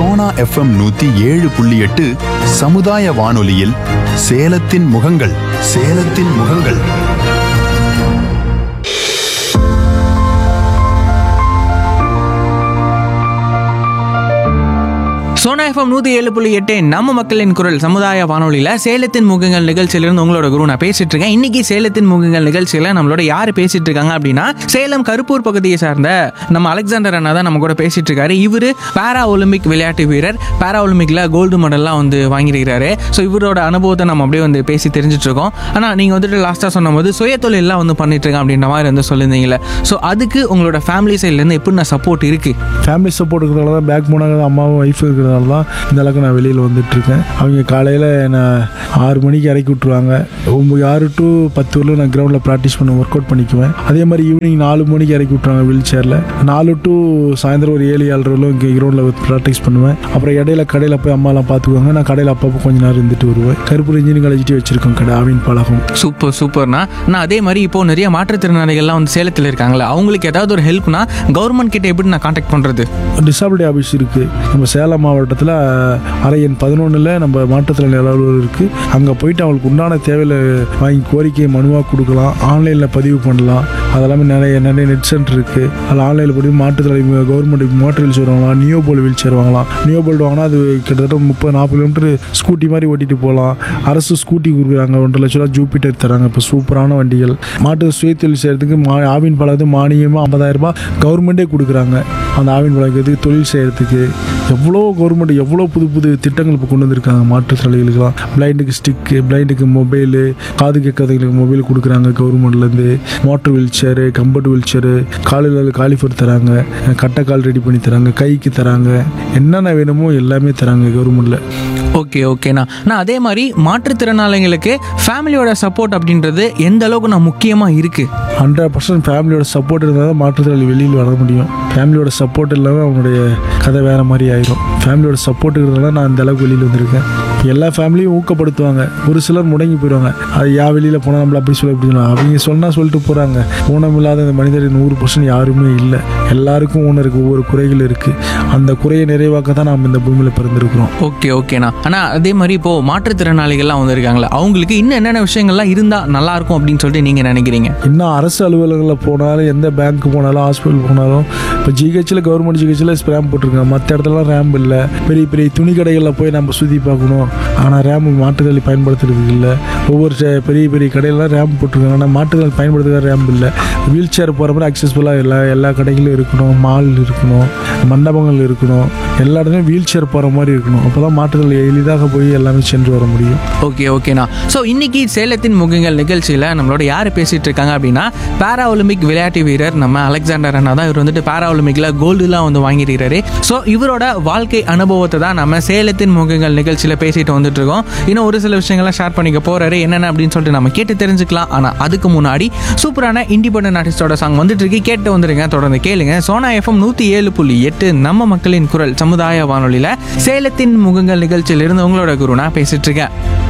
Sona FM நூத்தி ஏழு புள்ளி எட்டு சமுதாய வானொலியில் சேலத்தின் முகங்கள் சேலத்தின் முகங்கள் சோனா எஃப்எம் நூற்றி ஏழு புள்ளி எட்டு நம்ம மக்களின் குரல் சமுதாய வானொலியில் சேலத்தின் முகங்கள் நிகழ்ச்சியிலிருந்து உங்களோட குரு நான் பேசிட்டு இருக்கேன் இன்னைக்கு சேலத்தின் முகங்கள் நிகழ்ச்சியில் நம்மளோட யார் பேசிட்டு இருக்காங்க அப்படின்னா சேலம் கருப்பூர் பகுதியை சார்ந்த நம்ம அலெக்சாண்டர் அண்ணா தான் நம்ம கூட பேசிட்டு இருக்காரு இவர் பாரா ஒலிம்பிக் விளையாட்டு வீரர் பாரா ஒலிம்பிக்ல கோல்டு மெடல்லாம் வந்து வாங்கியிருக்கிறாரு ஸோ இவரோட அனுபவத்தை நம்ம அப்படியே வந்து பேசி தெரிஞ்சுட்டு இருக்கோம் ஆனால் நீங்கள் வந்துட்டு லாஸ்ட்டாக சொன்னபோது சுய தொழிலெல்லாம் வந்து பண்ணிட்டு இருக்கேன் அப்படின்ற மாதிரி வந்து சொல்லியிருந்தீங்களே ஸோ அதுக்கு உங்களோட ஃபேமிலி சைட்லேருந்து எப்படி நான் சப்போர்ட் இருக்கு ஃபேமிலி சப்போர்ட் இருக்கிறதால தான் பேக் போனாங்க அம்மாவும் ஒய்ஃப் இருக்கிறதால தான் இந்த அளவுக்கு நான் வெளியில் வந்துட்டு இருக்கேன் அவங்க காலையில் நான் ஆறு மணிக்கு இறக்கி விட்ருவாங்க ஒம்பது ஆறு டு பத்து வரலும் நான் கிரவுண்டில் ப்ராக்டிஸ் பண்ண ஒர்க் அவுட் பண்ணிக்குவேன் அதே மாதிரி ஈவினிங் நாலு மணிக்கு இறக்கி விட்ருவாங்க வீல் சேரில் நாலு டு சாயந்தரம் ஒரு ஏழு ஏழு வரலும் இங்கே கிரவுண்டில் ப்ராக்டிஸ் பண்ணுவேன் அப்புறம் இடையில கடையில் போய் அம்மாலாம் பார்த்துக்குவாங்க நான் கடையில் அப்பப்போ கொஞ்ச நேரம் இருந்துட்டு வருவேன் கருப்பூர் இன்ஜினியரிங் காலேஜ்ட்டு வச்சிருக்கோம் கடை ஆவின் பழகம் சூப்பர் சூப்பர்ண்ணா நான் அதே மாதிரி இப்போ நிறைய மாற்றுத்திறனாளிகள்லாம் வந்து சேலத்தில் இருக்காங்களா அவங்களுக்கு ஏதாவது ஒரு ஹெல்ப்னா கவர்மெண்ட் கிட்ட எப்படி நான் காண்டாக்ட் பண்ணுறது டிசாபிலிட்டி ஆஃபீஸ் இருக்குது நம்ம சேலம் மாவட்டத்தில் அரை எண் பதினொன்றில் நம்ம மாற்றுத்திறனாளி அலுவலகம் இருக்குது அங்கே போயிட்டு அவங்களுக்கு உண்டான தேவையில் வாங்கி கோரிக்கை மனுவாக கொடுக்கலாம் ஆன்லைனில் பதிவு பண்ணலாம் அதெல்லாமே நிறைய நிறைய நெட் சென்டர் இருக்குது அதில் ஆன்லைனில் போய் மாற்றுத்திறனாளி கவர்மெண்ட் மோட்டர் வீல் சேர் வாங்கலாம் நியோ போல் வீல் சேர் வாங்கலாம் நியோ போல்ட் வாங்கினா அது கிட்டத்தட்ட முப்பது நாற்பது கிலோமீட்டர் ஸ்கூட்டி மாதிரி ஓட்டிட்டு போகலாம் அரசு ஸ்கூட்டி கொடுக்குறாங்க ஒன்றரை லட்ச ரூபா ஜூபிட்டர் தராங்க இப்போ சூப்பரான வண்டிகள் மாட்டு சுயதொழில் செய்கிறதுக்கு மா ஆவின் பழத்து மானியமாக ஐம்பதாயிரம் ரூபாய் கவர்மெண்ட்டே கொடுக்குறாங்க அந்த ஆவின் பழக்கிறதுக்கு தொழில் செய்கிறதுக்கு எவ்வளோ கவர்மெண்ட் எவ்வளோ புது புது திட்டங்கள் இப்போ கொண்டு வந்திருக்காங்க மாற்றுத்திறனாளிகளுக்கெல்லாம் பிளைண்டுக்கு ஸ்டிக்கு பிளைண்டுக்கு மொபைலு காது கேட்காதவங்களுக்கு மொபைல் கொடுக்குறாங்க கவர்மெண்ட்லேருந்து motor wheelchair comfort wheelchair காலில் காலிஃபர் தராங்க கட்டை கால் ரெடி பண்ணி தராங்க கைக்கு தராங்க என்னென்ன வேணுமோ எல்லாமே தராங்க கவர்மெண்ட்டில் ஓகே ஓகேண்ணா நான் அதே மாதிரி மாற்றுத்திறனாளிகளுக்கு ஃபேமிலியோட சப்போர்ட் அப்படின்றது எந்த அளவுக்கு நான் முக்கியமாக இருக்குது ஹண்ட்ரட் பர்சன்ட் ஃபேமிலியோட சப்போர்ட் இருந்தால் தான் மாற்றுத்திறனாளி வெளியில் வர முடியும் ஃபேமிலியோட சப்போர்ட் இல்லாமல் அவனுடைய கதை வேறு மாதிரி ஆயிரும் ஃபேமிலியோட சப்போர்ட் இருக்கிறதால நான் அந்த அளவுக்கு வெளியில் வந்திருக்கேன் எல்லா ஃபேமிலியும் ஊக்கப்படுத்துவாங்க ஒரு சிலர் முடங்கி போயிடுவாங்க அது யா வெளியில் போனால் நம்மள அப்படி சொல்ல இப்படி சொல்லலாம் அவங்க சொன்னால் சொல்லிட்டு போகிறாங்க ஊனம் இல்லாத இந்த மனிதர் நூறு பர்சன்ட் யாருமே இல்லை எல்லாருக்கும் ஊனம் இருக்குது ஒவ்வொரு குறைகள் இருக்குது அந்த குறையை நிறைவாக்க தான் நாம் இந்த பூமியில் பிறந்திருக்கிறோம் ஓகே ஓகேண்ணா ஆனால் அதே மாதிரி இப்போது மாற்றுத்திறனாளிகள்லாம் வந்திருக்காங்களே அவங்களுக்கு இன்னும் என்னென்ன விஷயங்கள்லாம் இருந்தால் நல்லா இருக்கும் அப்படின்னு சொல்லிட்டு நீங்கள் நினைக்கிறீங்க இன்னும் அரசு அலுவலகங்களில் போனாலும் எந்த பேங்க் போனாலும் ஹாஸ்பிட்டல் போனாலும் இப்போ ஜிஹெச்சில் கவர்மெண்ட் ஜிஹெச்சில் ரேம் போட்டிருக்காங்க மற்ற இடத்துலலாம் ரேம் இல்லை பெரிய பெரிய துணி கடைகளில் போய் நம்ம சுற்றி பார்க்கணும் ஆனால் ரேம் மாட்டுத்தள்ளி பயன்படுத்துறதுக்கு இல்லை ஒவ்வொரு ச- பெரிய பெரிய கடையிலலாம் ரேம் போட்டிருக்காங்க ஆனால் மாட்டுத்தள்ளி பயன்படுத்துகிற ரேம் இல்லை வீல் சேர் போகிற மாதிரி அக்சஸ்ஃபுல்லாக எல்லா எல்லா கடைகளும் இருக்கணும் மால் இருக்கணும் மண்டபங்கள் இருக்கணும் எல்லா இடத்துலையும் வீல் சேர் போகிற மாதிரி இருக்கணும் அப்போ தான் மாற்றுத்தள்ளி எளிதாக போய் எல்லாமே சென்று வர முடியும் ஓகே ஓகேண்ணா ஸோ இன்னைக்கு சேலத்தின் முகங்கள் நிகழ்ச்சியில் நம்மளோட யார் பேசிட்டு இருக்காங்க அப்படின்னா பாரா ஒலிம்பிக் விளையாட்டு வீரர் நம்ம அலெக்சாண்டர் அண்ணா தான் இவர் வந்துட்டு பாரா ஒலிம்பிக்ல கோல்டுலாம் வந்து வாங்கியிருக்காரு ஸோ இவரோட வாழ்க்கை அனுபவத்தை தான் நம்ம சேலத்தின் முகங்கள் நிகழ்ச்சியில் பேசிட்டு வந்துட்டு இருக்கோம் இன்னும் ஒரு சில விஷயங்கள்லாம் ஷேர் பண்ணிக்க போறாரு என்னென்ன அப்படின்னு சொல்லிட்டு நம்ம கேட்டு தெரிஞ்சுக்கலாம் ஆனால் அதுக்கு முன்னாடி சூப்பரான இண்டிபெண்டன்ட் ஆர்டிஸ்டோட சாங் வந்துட்டு இருக்கு கேட்டு வந்துருங்க தொடர்ந்து கேளுங்க சோனா எஃப்எம் நூற்றி ஏழு புள்ளி எட்டு நம்ம மக்களின் குரல் சமுதாய வானொலியில் சேலத்தின் முகங்கள் நிகழ்ச்சியிலிருந்து உங்களோட குரு நான் பேசிட்டு இருக்கேன்